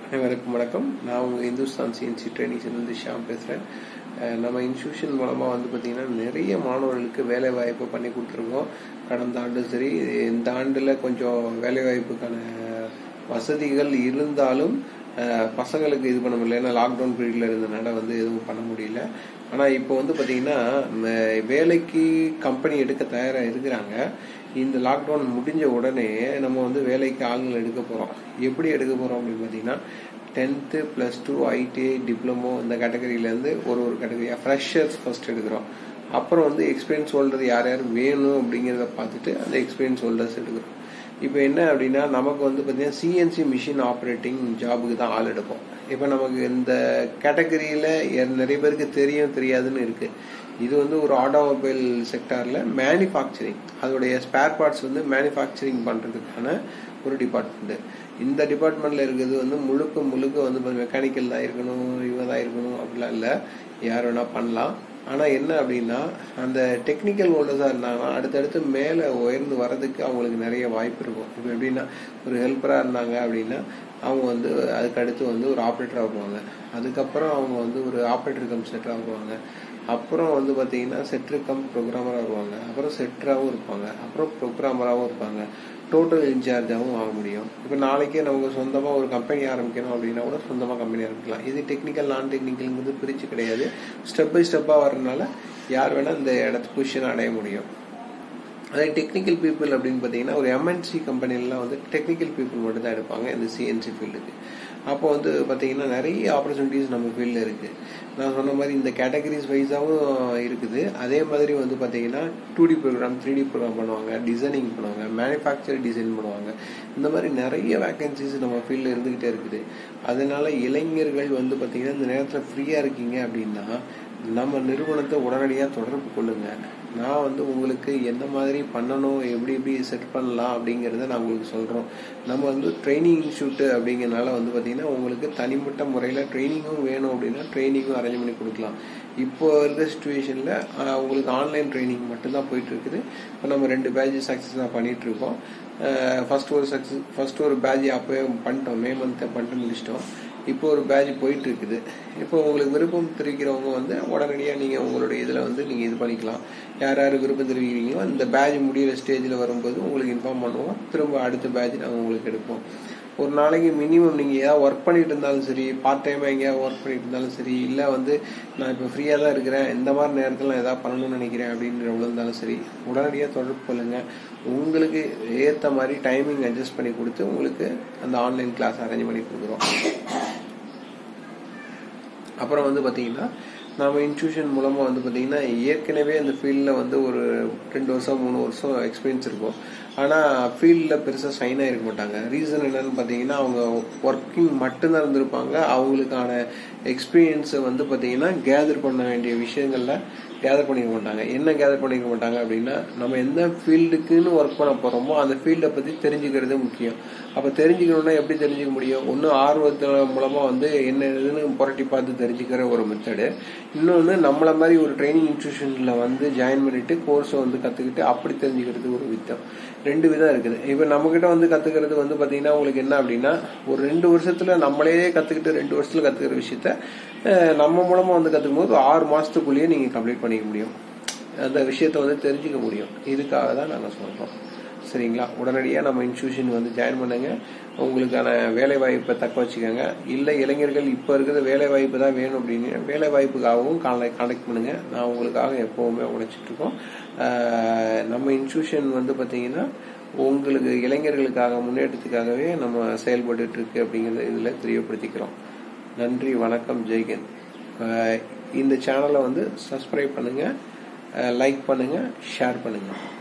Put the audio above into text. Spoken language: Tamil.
அனைவருக்கும் வணக்கம் நான் உங்கள் இந்துஸ்தான் சிஎன்சி ட்ரைனிங்ஸ்லேருந்து ஷாம் பேசுகிறேன் நம்ம இன்ஸ்டியூஷன் மூலமாக வந்து பார்த்திங்கன்னா நிறைய மாணவர்களுக்கு வேலை வாய்ப்பு பண்ணி கொடுத்துருக்கோம் கடந்த ஆண்டு சரி இந்த ஆண்டில் கொஞ்சம் வேலை வாய்ப்புக்கான வசதிகள் இருந்தாலும் பசங்களுக்கு இது பண்ண முடியல ஏன்னா லாக்டவுன் பீரியடில் இருந்தனால வந்து எதுவும் பண்ண முடியல ஆனால் இப்போ வந்து பார்த்தீங்கன்னா வேலைக்கு கம்பெனி எடுக்க தயாராக இருக்கிறாங்க இந்த லாக்டவுன் முடிஞ்ச உடனே நம்ம வந்து வேலைக்கு ஆளுங்களை எடுக்க போகிறோம் எப்படி எடுக்க போகிறோம் அப்படின்னு பார்த்தீங்கன்னா tenth plus two ITI diploma இந்த கேட்டகரியிலேருந்து ஒரு ஒரு கேட்டகரியாக ஃப்ரெஷர்ஸ் ஃபர்ஸ்ட் எடுக்கிறோம் அப்புறம் வந்து எக்ஸ்பீரியன்ஸ் ஹோல்டர் யார் யார் வேணும் அப்படிங்கிறத பார்த்துட்டு அந்த எக்ஸ்பீரியன்ஸ் ஹோல்டர்ஸ் எடுக்கிறோம் இப்போ என்ன அப்படின்னா நமக்கு வந்து பார்த்தீங்கன்னா சிஎன்சி மிஷின் ஆப்ரேட்டிங் ஜாபுக்கு தான் ஆள் எடுப்போம் இப்போ நமக்கு இந்த கேட்டகரியில் நிறைய பேருக்கு தெரியும் தெரியாதுன்னு இருக்குது இது வந்து ஒரு ஆட்டோமொபைல் செக்டாரில் மேனுஃபேக்சரிங் அதோடைய ஸ்பேர் பார்ட்ஸ் வந்து மேனுஃபேக்சரிங் பண்ணுறதுக்கான ஒரு டிபார்ட்மெண்ட்டு இந்த டிபார்ட்மெண்ட்டில் இருக்கிறது வந்து முழுக்க முழுக்க வந்து மெக்கானிக்கல் தான் இருக்கணும் இவ தான் இருக்கணும் அப்படிலாம் இல்லை யார் வேணால் பண்ணலாம் ஆனால் என்ன அப்படின்னா அந்த டெக்னிக்கல் ஹோல்டர்ஸாக இருந்தாங்கன்னா அடுத்தடுத்து மேலே உயர்ந்து வர்றதுக்கு அவங்களுக்கு நிறைய வாய்ப்பு இருக்கும் இப்போ எப்படின்னா ஒரு ஹெல்ப்பராக இருந்தாங்க அப்படின்னா அவங்க வந்து அதுக்கு அடுத்து வந்து ஒரு ஆப்ரேட்டராக வருவாங்க அதுக்கப்புறம் அவங்க வந்து ஒரு ஆப்ரேட்டர் கம் செட்டராக வருவாங்க அப்புறம் வந்து பார்த்தீங்கன்னா செட்ரு கம் ப்ரோக்ராமராக வருவாங்க அப்புறம் செட்டராகவும் இருப்பாங்க அப்புறம் ப்ரோக்ராமராகவும் இருப்பாங்க டோட்டல் இன்சார்ஜாகவும் ஆக முடியும் இப்போ நாளைக்கே நமக்கு சொந்தமாக ஒரு கம்பெனி ஆரம்பிக்கணும் அப்படின்னா கூட சொந்தமாக கம்பெனி ஆரம்பிக்கலாம் இது டெக்னிக்கல் நான் டெக்னிக்கல்ங்கிறது பிரித்து கிடையாது ஸ்டெப் பை ஸ்டெப்பாக வர்றதுனால யார் வேணால் இந்த இடத்து பொசிஷன் அடைய முடியும் அதே டெக்னிக்கல் பீப்புள் அப்படின்னு பார்த்தீங்கன்னா ஒரு எம்என்சி கம்பெனிலாம் வந்து டெக்னிக்கல் பீப்புள் மட்டும் தான் எடுப்பாங்க இந்த சிஎன்சி ஃபீல்டுக்கு அப்போ வந்து பார்த்தீங்கன்னா நிறைய ஆப்பர்ச்சுனிட்டிஸ் நம்ம ஃபீல்டில் இருக்குது நான் சொன்ன மாதிரி இந்த கேட்டகரிஸ் வைஸாகவும் இருக்குது அதே மாதிரி வந்து பார்த்தீங்கன்னா two D program three D program பண்ணுவாங்க டிசைனிங் பண்ணுவாங்க மேனுஃபேக்சர் டிசைன் பண்ணுவாங்க இந்த மாதிரி நிறைய வேக்கன்சிஸ் நம்ம ஃபீல்டில் இருந்துக்கிட்டே இருக்குது அதனால இளைஞர்கள் வந்து பார்த்தீங்கன்னா இந்த நேரத்தில் ஃப்ரீயாக இருக்கீங்க அப்படின்னா நம்ம நிறுவனத்தை உடனடியாக தொடர்பு கொள்ளுங்க நான் வந்து உங்களுக்கு எந்த மாதிரி பண்ணணும் எப்படி எப்படி செட் பண்ணலாம் அப்படிங்கிறத நான் உங்களுக்கு சொல்கிறோம் நம்ம வந்து ட்ரைனிங் இன்ஸ்டியூட்டு அப்படிங்கிறனால வந்து பார்த்திங்கன்னா உங்களுக்கு தனிப்பட்ட முறையில் ட்ரைனிங்கும் வேணும் அப்படின்னா ட்ரைனிங்கும் அரேஞ்ச் பண்ணி கொடுக்கலாம் இப்போ இருக்கிற சுச்சுவேஷனில் உங்களுக்கு ஆன்லைன் ட்ரைனிங் மட்டும்தான் போயிட்டு இருக்குது இப்போ நம்ம ரெண்டு பேட்ச் சக்ஸஸாக பண்ணிட்டு இருக்கோம் ஃபர்ஸ்ட் ஒரு சக்ஸஸ் ஃபர்ஸ்ட் ஒரு பேட்ச் அப்போவே பண்ணிட்டோம் மே மந்த்தை பண்ணிட்டு முடிச்சிட்டோம் இப்போ ஒரு பேட்ச் போயிட்டு இருக்குது இப்போ உங்களுக்கு விருப்பம் தெரிவிக்கிறவங்க வந்து உடனடியாக நீங்கள் உங்களுடைய இதில் வந்து நீங்கள் இது பண்ணிக்கலாம் யார் யார் விருப்பம் தெரிவிக்கிறீங்களோ இந்த பேட்ச் முடிகிற ஸ்டேஜில் வரும்போது உங்களுக்கு இன்ஃபார்ம் பண்ணுவோம் திரும்ப அடுத்த பேட்ச் நாங்கள் உங்களுக்கு எடுப்போம் ஒரு நாளைக்கு மினிமம் நீங்கள் ஏதாவது ஒர்க் பண்ணிட்டு இருந்தாலும் சரி பார்ட் டைமாக எங்கேயாவது ஒர்க் பண்ணிட்டு இருந்தாலும் சரி இல்லை வந்து நான் இப்போ ஃப்ரீயாக தான் இருக்கிறேன் இந்த மாதிரி நேரத்தில் நான் எதாவது பண்ணணும்னு நினைக்கிறேன் அப்படின்றவங்களும் இருந்தாலும் சரி உடனடியாக தொடர்பு கொள்ளுங்கள் உங்களுக்கு ஏற்ற மாதிரி டைமிங் அட்ஜஸ்ட் பண்ணி கொடுத்து உங்களுக்கு அந்த ஆன்லைன் கிளாஸ் அரேஞ்ச் பண்ணி கொடுக்குறோம் அப்புறம் வந்து பார்த்தீங்கன்னா நம்ம இன்ஸ்டியூஷன் மூலமாக வந்து பார்த்தீங்கன்னா ஏற்கனவே அந்த ஃபீல்டில் வந்து ஒரு ரெண்டு வருஷம் மூணு வருஷம் எக்ஸ்பீரியன்ஸ் இருக்கும் ஆனால் ஃபீல்டில் பெருசாக ஷைன் ஆகிருக்க மாட்டாங்க ரீசன் என்னன்னு பார்த்தீங்கன்னா அவங்க ஒர்க்கிங் மட்டும்தான் இருந்திருப்பாங்க அவங்களுக்கான எக்ஸ்பீரியன்ஸை வந்து பார்த்தீங்கன்னா கேதர் பண்ண வேண்டிய விஷயங்களில் கேதர் பண்ணிக்க மாட்டாங்க என்ன கேதர் பண்ணிக்க மாட்டாங்க அப்படின்னா நம்ம எந்த ஃபீல்டுக்குன்னு ஒர்க் பண்ண போகிறோமோ அந்த ஃபீல்டை பற்றி தெரிஞ்சுக்கிறது முக்கியம் அப்போ தெரிஞ்சுக்கணும்னா எப்படி தெரிஞ்சுக்க முடியும் ஒன்று ஆர்வத்தின் மூலமாக வந்து என்ன இதுன்னு புரட்டி பார்த்து தெரிஞ்சுக்கிற ஒரு மெத்தடு இன்னொன்று நம்மள மாதிரி ஒரு ட்ரைனிங் இன்ஸ்டியூஷனில் வந்து ஜாயின் பண்ணிட்டு கோர்ஸை வந்து கற்றுக்கிட்டு அப்படி தெரிஞ்சுக்கிறது ஒரு வித்தம் ரெண்டு விதம் இருக்குது இப்போ நம்மக்கிட்ட வந்து கற்றுக்கிறது வந்து பார்த்தீங்கன்னா உங்களுக்கு என்ன அப்படின்னா ஒரு ரெண்டு வருஷத்தில் நம்மளே கற்றுக்கிட்டு ரெண்டு வருஷத்தில் கற்றுக்கிற விஷயத்த நம்ம மூலமாக வந்து கற்றுக்கும் போது ஆறு மாதத்துக்குள்ளேயே நீங்கள் கம்ப்ளீட் பண்ணிக்க முடியும் அந்த விஷயத்த வந்து தெரிஞ்சுக்க முடியும் இதுக்காக தான் நாங்கள் சொல்கிறோம் சரிங்களா உடனடியாக நம்ம இன்ஸ்டியூஷன் வந்து ஜாயின் பண்ணுங்க உங்களுக்கான வேலை வாய்ப்பை தக்க வச்சுக்கோங்க இல்லை இளைஞர்கள் இப்போ இருக்கிற வேலை வாய்ப்பு தான் வேணும் அப்படின்னு வேலை வாய்ப்புக்காகவும் கான்டாக்ட் பண்ணுங்க நான் உங்களுக்காக எப்போவுமே உழைச்சிட்டு இருக்கோம் நம்ம இன்ஸ்டியூஷன் வந்து பார்த்தீங்கன்னா உங்களுக்கு இளைஞர்களுக்காக முன்னேற்றத்துக்காகவே நம்ம செயல்பட்டு இருக்கு அப்படிங்கிறத இதில் தெரியப்படுத்திக்கிறோம் நன்றி வணக்கம் ஜெய்கன் இந்த சேனலை வந்து சப்ஸ்கிரைப் பண்ணுங்கள் லைக் பண்ணுங்கள் ஷேர் பண்ணுங்கள்